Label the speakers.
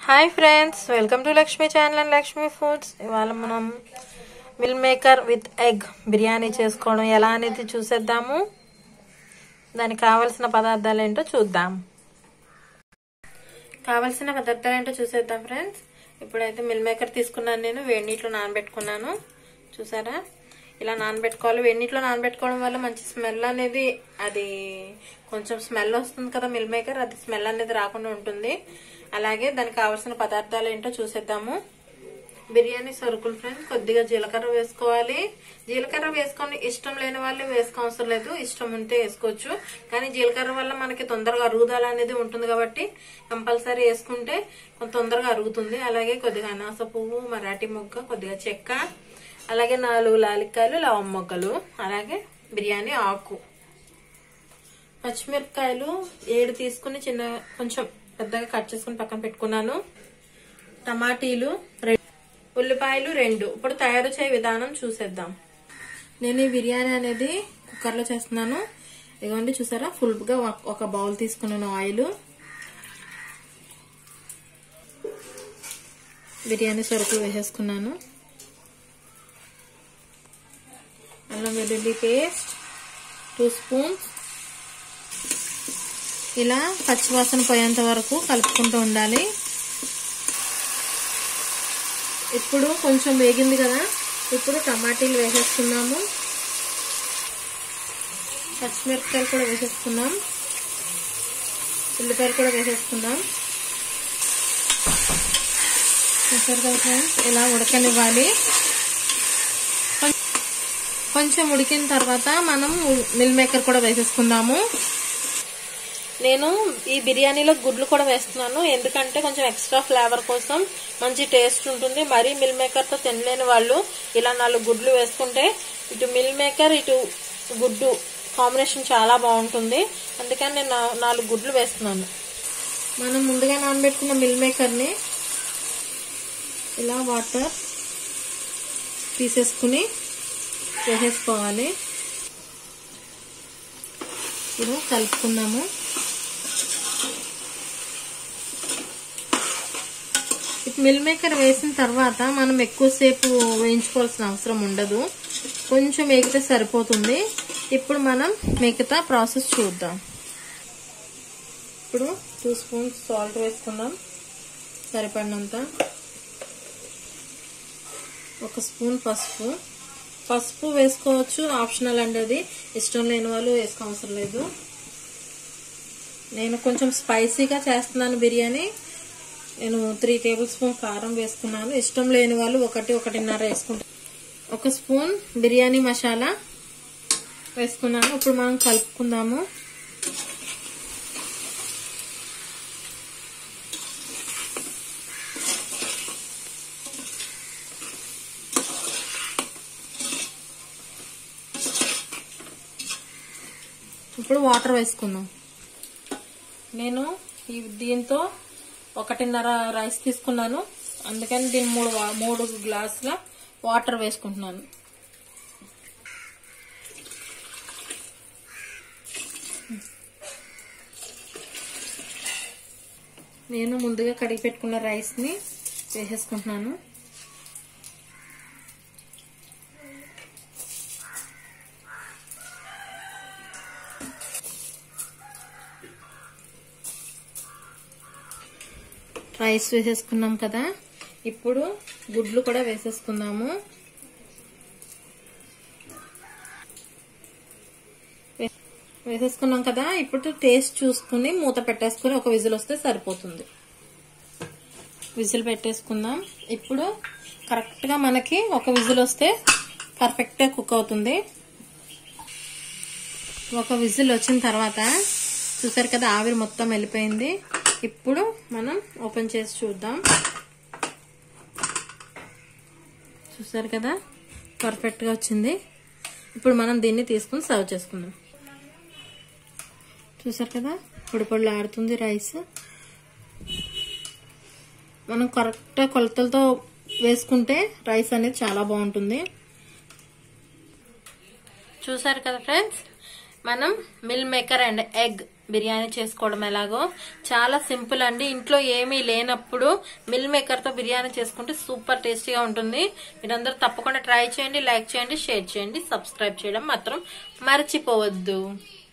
Speaker 1: hi friends welcome to Lakshmi channel and Lakshmi foods ఇవాళ మనం meal maker with egg biryani చేసుకోవడం ఎలా అనేది చూసేద్దాము దానికి కావలసిన పదార్థాలు ఏంటో చూద్దాం కావలసిన పదార్థాలు ఏంటో చూసేద్దాం ఫ్రెండ్స్ ఇప్పుడైతే మిల్ మేకర్ తీసుకున్నాను నేను వేడి నీటిలో నానబెట్టుకున్నాను చూసారా ఇలా నానబెట్టుకోవాలి వేడి నీటిలో నానబెట్టుకోవడం వల్ల మంచి స్మెల్ అనేది అది కొంచెం స్మెల్ వస్తుంది కదా మిల్ మేకర్ అది స్మెల్ అనేది రాకుండా ఉంటుంది అలాగే దానికి కావాల్సిన పదార్థాలు ఏంటో చూసేద్దాము బిర్యానీ సరుకులు ఫ్రెండ్స్ కొద్దిగా జీలకర్ర వేసుకోవాలి జీలకర్ర వేసుకొని ఇష్టం లేని వాళ్ళు వేసుకోవసరం లేదు ఇష్టం ఉంటే వేసుకోవచ్చు కానీ జీలకర్ర వల్ల మనకి తొందరగా అరుగుదల అనేది ఉంటుంది కాబట్టి కంపల్సరీ వేసుకుంటే కొంత తొందరగా అరుగుతుంది అలాగే కొద్దిగా అనాస పువ్వు మరాఠీ మొగ్గ కొద్దిగా చెక్క అలాగే నాలుగు లాలిక్కాయలు లవం మొగ్గలు అలాగే బిర్యానీ ఆకు పచ్చిమిరపకాయలు ఏడు తీసుకుని చిన్న కొంచెం పెద్దగా కట్ చేసుకుని పక్కన పెట్టుకున్నాను టమాటీలు రెండు ఉల్లిపాయలు రెండు ఇప్పుడు తయారు చేయ విధానం చూసేద్దాం నేను ఈ బిర్యానీ అనేది కుక్కర్లో చేస్తున్నాను ఇదిగోండి చూసారా ఫుల్గా ఒక బౌల్ తీసుకున్నాను ఆయిల్ బిర్యానీ సరుకులు వేసేసుకున్నాను అల్లం వెల్లుల్లి పేస్ట్ టూ స్పూన్స్ ఇలా పచ్చివాసన పోయేంత వరకు కలుపుకుంటూ ఉండాలి ఇప్పుడు కొంచెం వేగింది కదా ఇప్పుడు టమాటీలు వేసేసుకున్నాము పచ్చిమిరపకాయలు కూడా వేసేసుకున్నాం ఉల్లిపాయలు కూడా వేసేసుకున్నాం చూసారు కదా ఫ్రెండ్స్ ఇలా ఉడకనివ్వాలి కొంచెం ఉడికిన తర్వాత మనం మిల్ మేకర్ కూడా వేసేసుకుందాము నేను ఈ బిర్యానీలో గుడ్లు కూడా వేస్తున్నాను ఎందుకంటే కొంచెం ఎక్స్ట్రా ఫ్లేవర్ కోసం మంచి టేస్ట్ ఉంటుంది మరీ మిల్ మేకర్తో తినలేని వాళ్ళు ఇలా నాలుగు గుడ్లు వేసుకుంటే ఇటు మిల్ మేకర్ ఇటు గుడ్డు కాంబినేషన్ చాలా బాగుంటుంది అందుకని నేను నాలుగు గుడ్లు వేస్తున్నాను మనం ముందుగా నానబెట్టుకున్న మిల్ మేకర్ని ఇలా వాటర్ తీసేసుకుని వేసేసుకోవాలి ఇప్పుడు కలుపుకున్నాము మిల్ మేకర్ వేసిన తర్వాత మనం ఎక్కువసేపు వేయించుకోవాల్సిన అవసరం ఉండదు కొంచెం వేగితే సరిపోతుంది ఇప్పుడు మనం మిగతా ప్రాసెస్ చూద్దాం ఇప్పుడు టూ స్పూన్స్ సాల్ట్ వేసుకుందాం సరిపడినంత ఒక స్పూన్ పసుపు పసుపు వేసుకోవచ్చు ఆప్షనల్ అండి అది ఇష్టం లేని వాళ్ళు వేసుకోవసరం లేదు నేను కొంచెం స్పైసీగా చేస్తున్నాను బిర్యానీ నేను త్రీ టేబుల్ స్పూన్ కారం వేసుకున్నాను ఇష్టం లేని వాళ్ళు ఒకటి ఒకటిన్నర వేసుకుంటాను ఒక స్పూన్ బిర్యానీ మసాలా వేసుకున్నాను ఇప్పుడు మనం కలుపుకుందాము ఇప్పుడు వాటర్ వేసుకుందాం నేను ఈ దీంతో ఒకటిన్నర రైస్ తీసుకున్నాను అందుకని దీన్ని మూడు మూడు గ్లాసుల వాటర్ వేసుకుంటున్నాను నేను ముందుగా కడిగి పెట్టుకున్న రైస్ని వేసేసుకుంటున్నాను రైస్ వేసేసుకున్నాం కదా ఇప్పుడు గుడ్లు కూడా వేసేసుకుందాము వేసేసుకున్నాం కదా ఇప్పుడు టేస్ట్ చూసుకుని మూత పెట్టేసుకుని ఒక విజిల్ వస్తే సరిపోతుంది విజిల్ పెట్టేసుకుందాం ఇప్పుడు కరెక్ట్గా మనకి ఒక విజిల్ వస్తే పర్ఫెక్ట్గా కుక్ అవుతుంది ఒక విజిల్ వచ్చిన తర్వాత చూసారు కదా ఆవిరి మొత్తం వెళ్ళిపోయింది ఇప్పుడు మనం ఓపెన్ చేసి చూద్దాం చూసారు కదా పర్ఫెక్ట్గా వచ్చింది ఇప్పుడు మనం దీన్ని తీసుకుని సర్వ్ చేసుకుందాం చూసారు కదా పొడి పొడిలు ఆడుతుంది రైస్ మనం కరెక్ట్గా కొలతలతో వేసుకుంటే రైస్ అనేది చాలా బాగుంటుంది చూసారు కదా ఫ్రెండ్స్ మనం meal maker and egg biryani చేసుకోవడం ఎలాగో చాలా సింపుల్ అండి ఇంట్లో ఏమీ లేనప్పుడు మిల్ మేకర్ తో బిర్యానీ చేసుకుంటే సూపర్ టేస్టీగా ఉంటుంది మీరందరూ తప్పకుండా ట్రై చేయండి లైక్ చేయండి షేర్ చేయండి సబ్స్క్రైబ్ చేయడం మాత్రం మర్చిపోవద్దు